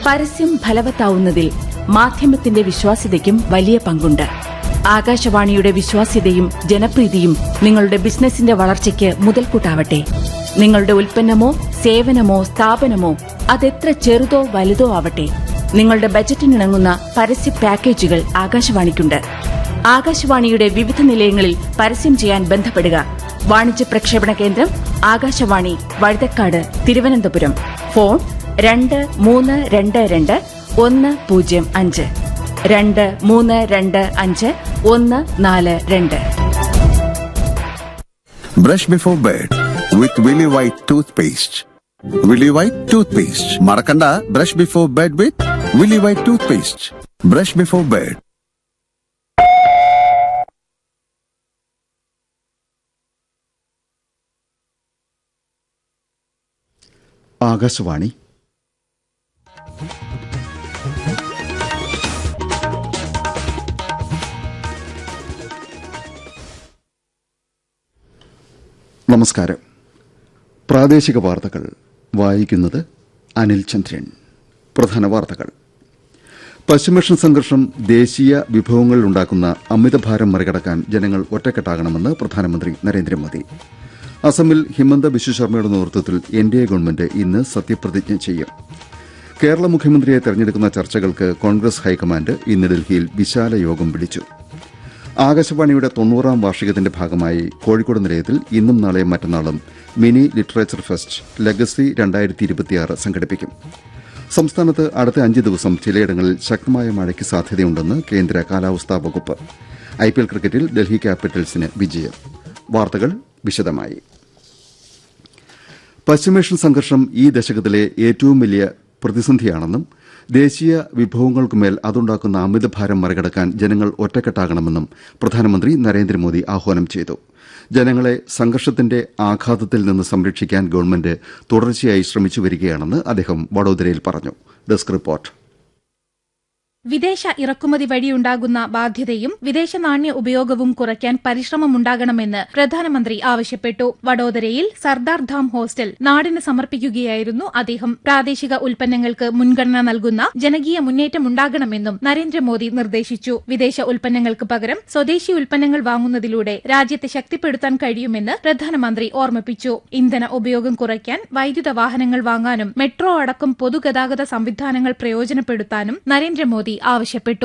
പരസ്യം ഫലവത്താവുന്നതിൽ മാധ്യമത്തിന്റെ വിശ്വാസ്യതയ്ക്കും വലിയ പങ്കുണ്ട് ആകാശവാണിയുടെ വിശ്വാസ്യതയും ജനപ്രീതിയും നിങ്ങളുടെ ബിസിനസിന്റെ വളർച്ചയ്ക്ക് മുതൽക്കൂട്ടാവട്ടെ നിങ്ങളുടെ ഉൽപ്പന്നമോ സേവനമോ സ്ഥാപനമോ അതെത്ര ചെറുതോ വലുതോ ആവട്ടെ നിങ്ങളുടെ ബജറ്റിനിണങ്ങുന്ന പരസ്യ പാക്കേജുകൾ ആകാശവാണിക്കുണ്ട് ആകാശവാണിയുടെ വിവിധ നിലയങ്ങളിൽ പരസ്യം ചെയ്യാൻ ബന്ധപ്പെടുക വാണിജ്യ പ്രക്ഷേപണ കേന്ദ്രം ആകാശവാണി വഴുതക്കാട് തിരുവനന്തപുരം ഫോൺ രണ്ട് മൂന്ന് രണ്ട് രണ്ട് ഒന്ന് പൂജ്യം അഞ്ച് രണ്ട് മൂന്ന് രണ്ട് അഞ്ച് ഒന്ന് നാല് രണ്ട് Brush before bed with Willy White toothpaste. Willy White toothpaste. Marakanda, brush before bed with Willy White toothpaste. Brush before bed. Akashvani നമസ്കാരം പ്രാദേശിക വാർത്തകൾ വായിക്കുന്നത് അനിൽ ചന്ദ്രൻ പ്രധാന വാർത്തകൾ പശ്ചിമേഷ്യൻ സംഘർഷം ദേശീയ വിഭവങ്ങളിൽ ഉണ്ടാക്കുന്ന അമിതഭാരം മറികടക്കാൻ ജനങ്ങൾ ഒറ്റക്കെട്ടാകണമെന്ന് പ്രധാനമന്ത്രി നരേന്ദ്രമോദി അസമിൽ ഹിമന്ത ബിശ്വ ശർമ്മയുടെ നേതൃത്വത്തിൽ എൻ ഡി എ ഗവൺമെന്റ് ഇന്ന് സത്യപ്രതിജ്ഞ ചെയ്യും കേരള മുഖ്യമന്ത്രിയെ തെരഞ്ഞെടുക്കുന്ന ചർച്ചകൾക്ക് കോൺഗ്രസ് ഹൈക്കമാൻഡ് ഇന്ന് ഡൽഹിയിൽ വിശാല യോഗം വിളിച്ചു ആകാശവാണിയുടെ തൊണ്ണൂറാം വാർഷികത്തിന്റെ ഭാഗമായി കോഴിക്കോട് നിലയത്തിൽ ഇന്നും നാളെയും മറ്റന്നാളും മിനി ലിറ്ററേച്ചർ ഫെസ്റ്റ് ലെഗസി രണ്ടായിരത്തി ഇരുപത്തിയാറ് സംഘടിപ്പിക്കും സംസ്ഥാനത്ത് അടുത്ത അഞ്ച് ദിവസം ചിലയിടങ്ങളിൽ ശക്തമായ മഴയ്ക്ക് സാധ്യതയുണ്ടെന്ന് കേന്ദ്ര കാലാവസ്ഥാ വകുപ്പ് ഐപിഎൽ ക്രിക്കറ്റിൽ ഡൽഹി ക്യാപിറ്റൽസിന് വിജയം വാർത്തകൾ വിശദമായി പശ്ചിമേഷ്യൻ സംഘർഷം ഈ ദശകത്തിലെ ഏറ്റവും വലിയ പ്രതിസന്ധിയാണെന്നും ദേശീയ വിഭവങ്ങൾക്കുമേൽ അതുണ്ടാക്കുന്ന അമിതഭാരം മറികടക്കാൻ ജനങ്ങൾ ഒറ്റക്കെട്ടാകണമെന്നും പ്രധാനമന്ത്രി നരേന്ദ്രമോദി ആഹ്വാനം ചെയ്തു ജനങ്ങളെ സംഘർഷത്തിന്റെ ആഘാതത്തിൽ നിന്ന് സംരക്ഷിക്കാൻ ഗവൺമെന്റ് തുടർച്ചയായി ശ്രമിച്ചുവരികയാണെന്ന് അദ്ദേഹം വഡോദരയിൽ പറഞ്ഞു ഡെസ്ക് റിപ്പോർട്ട് വിദേശ ഇറക്കുമതി വഴിയുണ്ടാകുന്ന ബാധ്യതയും വിദേശ നാണ്യ ഉപയോഗവും കുറയ്ക്കാൻ പരിശ്രമമുണ്ടാകണമെന്ന് പ്രധാനമന്ത്രി ആവശ്യപ്പെട്ടു വഡോദരയിൽ സർദാർ ധാം ഹോസ്റ്റൽ നാടിന് സമർപ്പിക്കുകയായിരുന്നു അദ്ദേഹം പ്രാദേശിക ഉൽപ്പന്നങ്ങൾക്ക് മുൻഗണന നൽകുന്ന ജനകീയ മുന്നേറ്റമുണ്ടാകണമെന്നും നരേന്ദ്രമോദി നിർദ്ദേശിച്ചു വിദേശ ഉൽപ്പന്നങ്ങൾക്ക് പകരം സ്വദേശി ഉൽപ്പന്നങ്ങൾ വാങ്ങുന്നതിലൂടെ രാജ്യത്തെ ശക്തിപ്പെടുത്താൻ കഴിയുമെന്ന് പ്രധാനമന്ത്രി ഓർമ്മിപ്പിച്ചു ഇന്ധന ഉപയോഗം കുറയ്ക്കാൻ വൈദ്യുത വാഹനങ്ങൾ വാങ്ങാനും മെട്രോ അടക്കം പൊതുഗതാഗത സംവിധാനങ്ങൾ പ്രയോജനപ്പെടുത്താനും നരേന്ദ്രമോദി ആവശ്യപ്പെട്ടു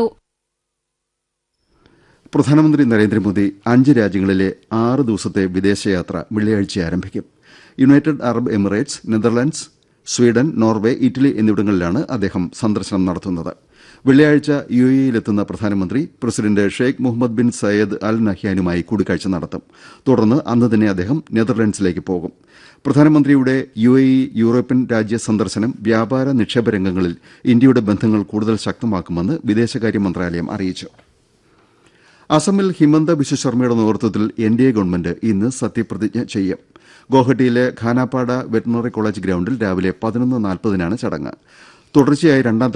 പ്രധാനമന്ത്രി നരേന്ദ്രമോദി അഞ്ച് രാജ്യങ്ങളിലെ ആറ് ദിവസത്തെ വിദേശയാത്ര വെള്ളിയാഴ്ച ആരംഭിക്കും United Arab Emirates Netherlands Sweden Norway Italy എന്നിവിടങ്ങളിലാണ് അദ്ദേഹം സന്ദർശനം നടത്തുന്നത് വെള്ളിയാഴ്ച യു എയിലെത്തുന്ന പ്രധാനമന്ത്രി president Sheikh Mohammed bin Zayed Al നഹ്യാനുമായി കൂടിക്കാഴ്ച നടത്തും തുടർന്ന് അന്ന് തന്നെ അദ്ദേഹം നെതർലൻഡ്സിലേക്ക് പോകും പ്രധാനമന്ത്രിയുടെ യു എ ഇ യൂറോപ്യൻ രാജ്യ സന്ദർശനം വ്യാപാര നിക്ഷേപ രംഗങ്ങളിൽ ഇന്ത്യയുടെ ബന്ധങ്ങൾ കൂടുതൽ ശക്തമാക്കുമെന്ന് വിദേശകാര്യ മന്ത്രാലയം അറിയിച്ചു അസമിൽ ഹിമന്ത ബിശ്വ ശർമ്മയുടെ നേതൃത്വത്തിൽ എൻ ഡി എ ഗവൺമെന്റ് ഇന്ന് സത്യപ്രതിജ്ഞ ചെയ്യും ഗോഹട്ടിയിലെ ഖാനാപ്പാട വെറ്റിനറി കോളേജ് ഗ്രൌണ്ടിൽ രാവിലെ പതിനൊന്ന് നാൽപ്പതിനാണ് ചടങ്ങ് തുടർച്ചയായി രണ്ടാം